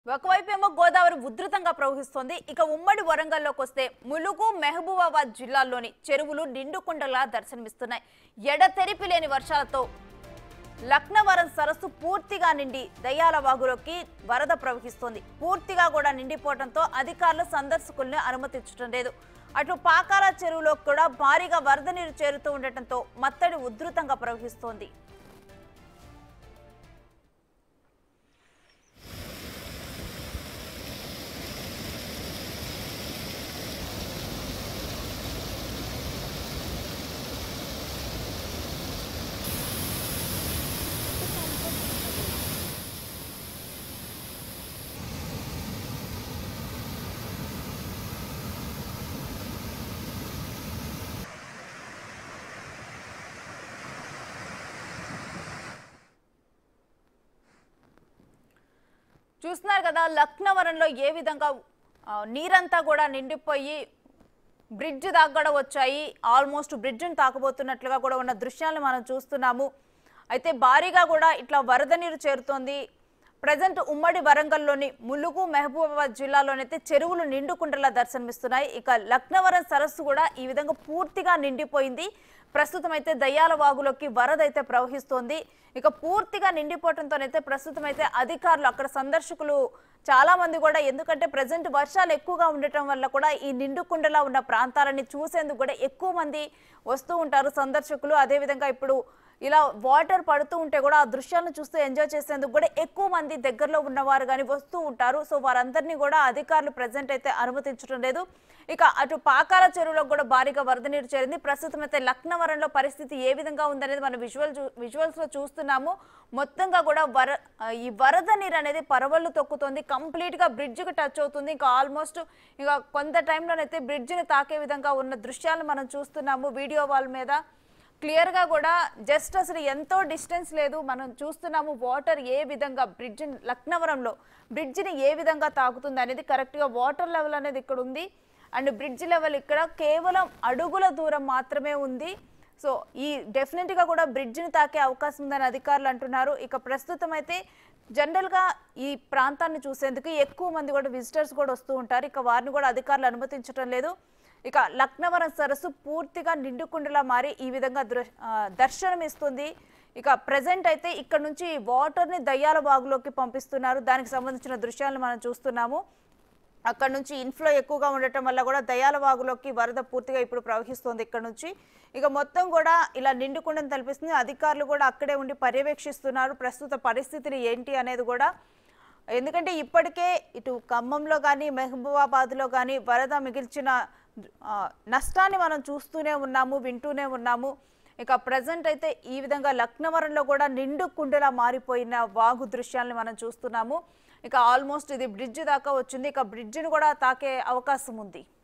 ఒకవైపు ఏమో గోదావరి ఉధృతంగా ప్రవహిస్తోంది ఇక ఉమ్మడి వరంగల్లోకి వస్తే ములుగు మెహబూబాబాద్ జిల్లాల్లోని చెరువులు నిండుకుండలా దర్శనమిస్తున్నాయి ఎడతెరిపి లేని వర్షాలతో లక్నవరం సరస్సు పూర్తిగా నిండి దయ్యాల వాగులోకి వరద ప్రవహిస్తోంది పూర్తిగా కూడా నిండిపోవడంతో అధికారులు సందర్శకుల్ని అనుమతించడం లేదు అటు పాకాల చెరువులో కూడా భారీగా వరద నీరు చేరుతూ ఉండటంతో మత్తడి ఉధృతంగా ప్రవహిస్తోంది చూస్తున్నారు కదా లక్నవరంలో ఏ విధంగా ఆ, నీరంతా కూడా నిండిపోయి బ్రిడ్జ్ దాకా కూడా వచ్చాయి ఆల్మోస్ట్ బ్రిడ్జ్ని తాకబోతున్నట్లుగా కూడా ఉన్న దృశ్యాలను మనం చూస్తున్నాము అయితే భారీగా కూడా ఇట్లా వరద నీరు చేరుతోంది ప్రజెంట్ ఉమ్మడి వరంగల్లోని ములుగు మహబూబాబాద్ జిల్లాలోనైతే చెరువులు నిండుకుండలా దర్శనమిస్తున్నాయి ఇక లక్నవరం సరస్సు కూడా ఈ విధంగా పూర్తిగా నిండిపోయింది ప్రస్తుతం అయితే దయ్యాల వాగులోకి వరద అయితే ప్రవహిస్తోంది ఇక పూర్తిగా నిండిపోవడంతోనైతే ప్రస్తుతం అయితే అధికారులు అక్కడ సందర్శకులు చాలా మంది కూడా ఎందుకంటే ప్రజెంట్ వర్షాలు ఎక్కువగా ఉండటం వల్ల కూడా ఈ నిండుకుండలా ఉన్న ప్రాంతాలని చూసేందుకు కూడా ఎక్కువ మంది వస్తూ ఉంటారు సందర్శకులు అదేవిధంగా ఇప్పుడు ఇలా వాటర్ పడుతూ ఉంటే కూడా ఆ దృశ్యాలను చూస్తూ ఎంజాయ్ చేసేందుకు కూడా ఎక్కువ మంది దగ్గరలో ఉన్నవారు కానీ వస్తూ ఉంటారు సో వారందరినీ కూడా అధికారులు ప్రజెంట్ అయితే అనుమతించడం లేదు ఇక అటు పాకాల చెరువులో కూడా భారీగా వరద నీరు చేరింది ప్రస్తుతం అయితే లక్నవరంలో పరిస్థితి ఏ విధంగా ఉందనేది మనం విజువల్ విజువల్స్ లో చూస్తున్నాము మొత్తంగా కూడా వర ఆ, ఈ వరద నీరు అనేది పరవళ్ళు తొక్కుతోంది కంప్లీట్ గా బ్రిడ్జ్ కి టచ్ అవుతుంది ఇంకా ఆల్మోస్ట్ ఇక కొంత టైంలోనైతే బ్రిడ్జిని తాకే విధంగా ఉన్న దృశ్యాలను మనం చూస్తున్నాము వీడియో వాల్ మీద క్లియర్ గా కూడా జస్ట్ అసలు ఎంతో డిస్టెన్స్ లేదు మనం చూస్తున్నాము వాటర్ ఏ విధంగా బ్రిడ్జ్ లక్నవరంలో బ్రిడ్జిని ఏ విధంగా తాకుతుంది అనేది కరెక్ట్ గా వాటర్ లెవెల్ అనేది ఇక్కడ ఉంది అండ్ బ్రిడ్జ్ లెవెల్ ఇక్కడ కేవలం అడుగుల దూరం మాత్రమే ఉంది సో ఈ డెఫినెట్ గా కూడా బ్రిడ్జిని తాకే అవకాశం ఉందని అధికారులు అంటున్నారు ఇక ప్రస్తుతం అయితే జనరల్ గా ఈ ప్రాంతాన్ని చూసేందుకు ఎక్కువ మంది కూడా విజిటర్స్ కూడా వస్తూ ఉంటారు ఇక వారిని కూడా అధికారులు అనుమతించడం లేదు ఇక లక్నవరం సరస్సు పూర్తిగా నిండుకుండలా మారి ఈ విధంగా దృ ఆ, దర్శనం ఇస్తుంది ఇక ప్రజెంట్ అయితే ఇక్కడ నుంచి వాటర్ని దయ్యాల బాగులోకి పంపిస్తున్నారు దానికి సంబంధించిన దృశ్యాలను మనం చూస్తున్నాము అక్కడ నుంచి ఇన్ఫ్లో ఎక్కువగా ఉండటం వల్ల కూడా దయాల వాగులోకి వరద పూర్తిగా ఇప్పుడు ప్రవహిస్తోంది ఇక్కడ నుంచి ఇక మొత్తం కూడా ఇలా నిండుకుండని తలపిస్తుంది అధికారులు కూడా అక్కడే ఉండి పర్యవేక్షిస్తున్నారు ప్రస్తుత పరిస్థితులు ఏంటి అనేది కూడా ఎందుకంటే ఇప్పటికే ఇటు ఖమ్మంలో కానీ మహబూబాబాద్లో కానీ వరద మిగిల్చిన ఆ, నష్టాన్ని మనం చూస్తూనే ఉన్నాము వింటూనే ఉన్నాము ఇక ప్రజెంట్ అయితే ఈ విధంగా లక్నవరంలో కూడా నిండు కుండలా మారిపోయిన వాగు దృశ్యాలను మనం చూస్తున్నాము ఇక ఆల్మోస్ట్ ఇది బ్రిడ్జ్ దాకా వచ్చింది ఇక బ్రిడ్జిని కూడా తాకే అవకాశం ఉంది